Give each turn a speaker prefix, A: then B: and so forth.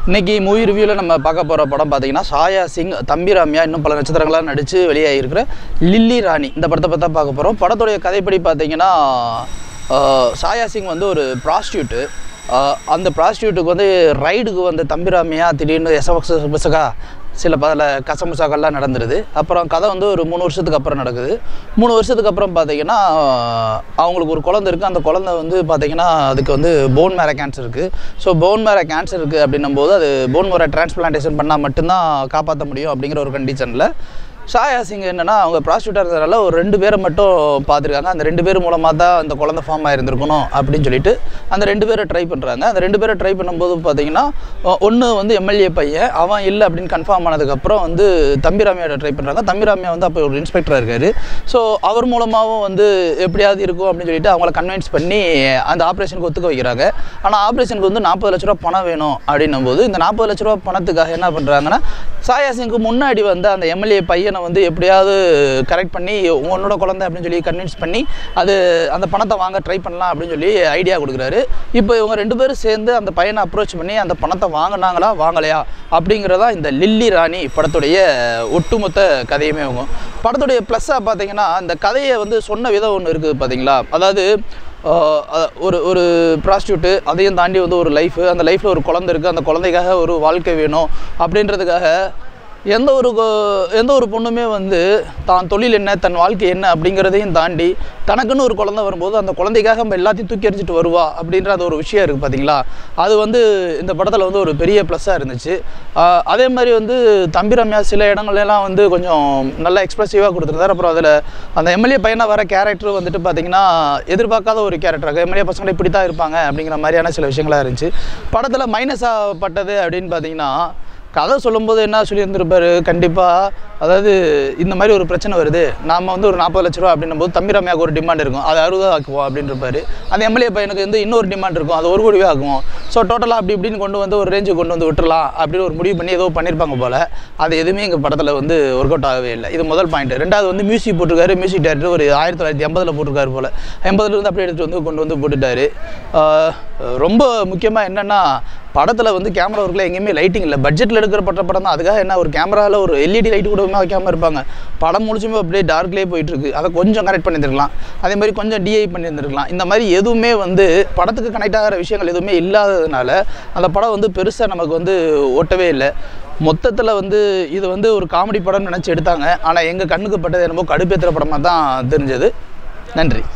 A: இன்னைக்கு மூவி ரிவ்யூவில் நம்ம பார்க்க போகிற படம் பார்த்தீங்கன்னா சாயா சிங் தம்பி ராமியா இன்னும் பல நட்சத்திரங்களாக நடித்து வெளியாகிருக்கிற லில்லி ராணி இந்த படத்தை பற்றி தான் பார்க்க போகிறோம் படத்துடைய கதைப்படி பார்த்தீங்கன்னா ஆஹ், சாயா சிங் வந்து ஒரு ப்ராஸ்டியூட்டு அந்த ப்ராஸ்டியூட்டுக்கு வந்து ரைடுக்கு வந்து தம்பி ராமியா திடீர்னு எசபசகா சில பல கசமுசாக்கள்லாம் நடந்துருது அப்புறம் கதை வந்து ஒரு மூணு வருஷத்துக்கு அப்புறம் நடக்குது மூணு வருஷத்துக்கு அப்புறம் பார்த்தீங்கன்னா அவங்களுக்கு ஒரு குழந்தை இருக்குது அந்த குழந்தை வந்து பார்த்தீங்கன்னா அதுக்கு வந்து போன் மேரே கேன்சர் இருக்குது ஸோ போன் மேரே கேன்சர் இருக்குது அப்படின்னும் போது அது போன் மேரே டிரான்ஸ்பிளான்டேஷன் பண்ணால் மட்டும்தான் காப்பாற்ற முடியும் அப்படிங்கிற ஒரு கண்டிஷனில் ஷாயா சிங் என்னன்னா அவங்க ப்ராஸ்டியூட்டாக இருந்ததுனால ஒரு ரெண்டு பேரை மட்டும் பார்த்துருக்காங்க அந்த ரெண்டு பேர் மூலமாக தான் அந்த குழந்தை ஃபார்ம் ஆயிருந்திருக்கணும் அப்படின்னு சொல்லிட்டு அந்த ரெண்டு பேரை ட்ரை பண்ணுறாங்க அந்த ரெண்டு பேரை ட்ரை பண்ணும்போது பார்த்தீங்கன்னா ஒன்று வந்து எம்எல்ஏ பையன் அவன் இல்லை அப்படின்னு கன்ஃபார்ம் ஆனதுக்கப்புறம் வந்து தம்பிராமியோட ட்ரை பண்ணுறாங்க தம்பிராமியா வந்து அப்போ ஒரு இன்ஸ்பெக்டராக இருக்காரு ஸோ அவர் மூலமாகவும் வந்து எப்படியாவது இருக்கும் அப்படின்னு சொல்லிட்டு அவங்கள கன்வின்ஸ் பண்ணி அந்த ஆப்ரேஷனுக்கு ஒத்துக்க வைக்கிறாங்க ஆனால் ஆப்ரேஷனுக்கு வந்து நாற்பது லட்ச ரூபா பணம் வேணும் அப்படின்னும் போது இந்த நாற்பது லட்ச ரூபா பணத்துக்காக என்ன பண்ணுறாங்கன்னா சாயா சிங்க்கு முன்னாடி வந்து அந்த எம்எல்ஏ பையனை வந்து எப்படியாவது கரெக்ட் பண்ணி உன்னோட குழந்தை அப்படின்னு சொல்லி கன்வின்ஸ் பண்ணி அது அந்த பணத்தை வாங்க ட்ரை பண்ணலாம் அப்படின்னு சொல்லி ஐடியா கொடுக்குறாரு இப்போ இவங்க ரெண்டு பேரும் சேர்ந்து அந்த பையனை அப்ரோச் பண்ணி அந்த பணத்தை வாங்கினாங்களா வாங்கலையா அப்படிங்கிறதா இந்த லில்லி ராணி படத்துடைய ஒட்டுமொத்த கதையுமே அவங்க படத்துடைய ப்ளஸ்ஸாக பார்த்தீங்கன்னா இந்த கதையை வந்து சொன்ன விதம் ஒன்று இருக்குது பார்த்தீங்களா அதாவது ஆஹ் அ- ஒரு ஒரு ப்ராஸ்டியூட்டு அதையும் தாண்டி வந்து ஒரு லைஃபு அந்த லைஃப்பில் ஒரு குழந்தை இருக்குது அந்த குழந்தைக்காக ஒரு வாழ்க்கை வேணும் அப்படின்றதுக்காக எந்த ஒரு கொ- எந்த ஒரு பொண்ணுமே வந்து தான் தொழில் என்ன தன் வாழ்க்கை என்ன அப்படிங்கிறதையும் தாண்டி தனக்குன்னு ஒரு குழந்தை வரும்போது அந்த குழந்தைக்காக நம்ம எல்லாத்தையும் தூக்கி எறிஞ்சிட்டு வருவா அப்படின்ற அந்த ஒரு விஷயம் இருக்குது பார்த்தீங்களா அது வந்து இந்த படத்தில் வந்து ஒரு பெரிய ப்ளஸ்ஸாக இருந்துச்சு ஆஹ் அதே மாதிரி வந்து தம்பி ரம்யா சில இடங்கள்லாம் வந்து கொஞ்சம் நல்லா எக்ஸ்ப்ரெசிவாக கொடுத்துருந்தார் அப்புறம் அதில் அந்த எம்எல்ஏ பையனாக வர கேரக்டர் வந்துட்டு பார்த்தீங்கன்னா எதிர்பார்க்காத ஒரு கேரக்டராக எம்எல்ஏ பசங்க இப்படி தான் இருப்பாங்க அப்படிங்கிற மாதிரியான சில விஷயங்களாக இருந்துச்சு படத்தில் மைனஸாக பட்டது அப்படின்னு பார்த்தீங்கன்னா கதை சொல்லும்போது என்ன சொல்லியிருந்திருப்பாரு கண்டிப்பாக அதாவது இந்த மாதிரி ஒரு பிரச்சனை வருது நாம வந்து ஒரு நாற்பது லட்ச ரூபா அப்படின்னும் போது தம்பி ரம்யாவுக்கு ஒரு டிமாண்ட் இருக்கும் அது அறுபது ஆக்குவோம் அப்படின்னு இருப்பாரு அந்த எம்எல்ஏ பையனுக்கு வந்து இன்னொரு டிமாண்ட் இருக்கும் அது ஒரு கோடிவே ஆக்குவோம் ஸோ டோட்டலாக அப்படி இப்படின்னு கொண்டு வந்து ஒரு ரேஞ்சுக்கு கொண்டு வந்து விட்டுறலாம் அப்படின்னு ஒரு முடிவு பண்ணி ஏதோ பண்ணியிருப்பாங்க போல் அது எதுவுமே எங்கள் படத்தில் வந்து ஒர்க் அவுட் ஆகவே இல்லை இது முதல் பாயிண்ட் ரெண்டாவது வந்து மியூசிக் போட்டிருக்காரு மியூசிக் டேரக்டர் ஒரு ஆயிரத்தி தொள்ளாயிரத்தி எண்பதில் போட்டிருக்காரு போல் எண்பதுலேருந்து அப்படியே எடுத்துட்டு வந்து கொண்டு வந்து போட்டுட்டாரு ஆஹ் ரொம்ப முக்கியமாக என்னென்னா படத்தில் வந்து கேமரா ஒர்க்கில் எங்கேயுமே லைட்டிங் இல்லை பட்ஜெட்டில் எடுக்கிற பட்ட படம் தான் அதுக்காக என்ன ஒரு கேமராவில் ஒரு எல்இடி லைட் கூட வைக்காமல் இருப்பாங்க படம் முழுச்சுமே அப்படியே டார்க்லேயே போயிட்டு இருக்கு அதை கொஞ்சம் கனெக்ட் பண்ணியிருந்திருக்கலாம் அதே மாதிரி கொஞ்சம் டிஐ பண்ணியிருந்திருக்கலாம் இந்த மாதிரி எதுவுமே வந்து படத்துக்கு கனெக்ட் ஆகிற விஷயங்கள் எதுவுமே இல்லாததுனால அந்த படம் வந்து பெருசாக நமக்கு வந்து ஒட்டவே இல்லை மொத்தத்தில் வந்து இது வந்து ஒரு காமெடி படம்னு நினச்சி எடுத்தாங்க ஆனால் எங்கள் கண்ணுக்கு பட்டது என்னமோ கடுப்பேற்றுற படமாக தான் தெரிஞ்சது நன்றி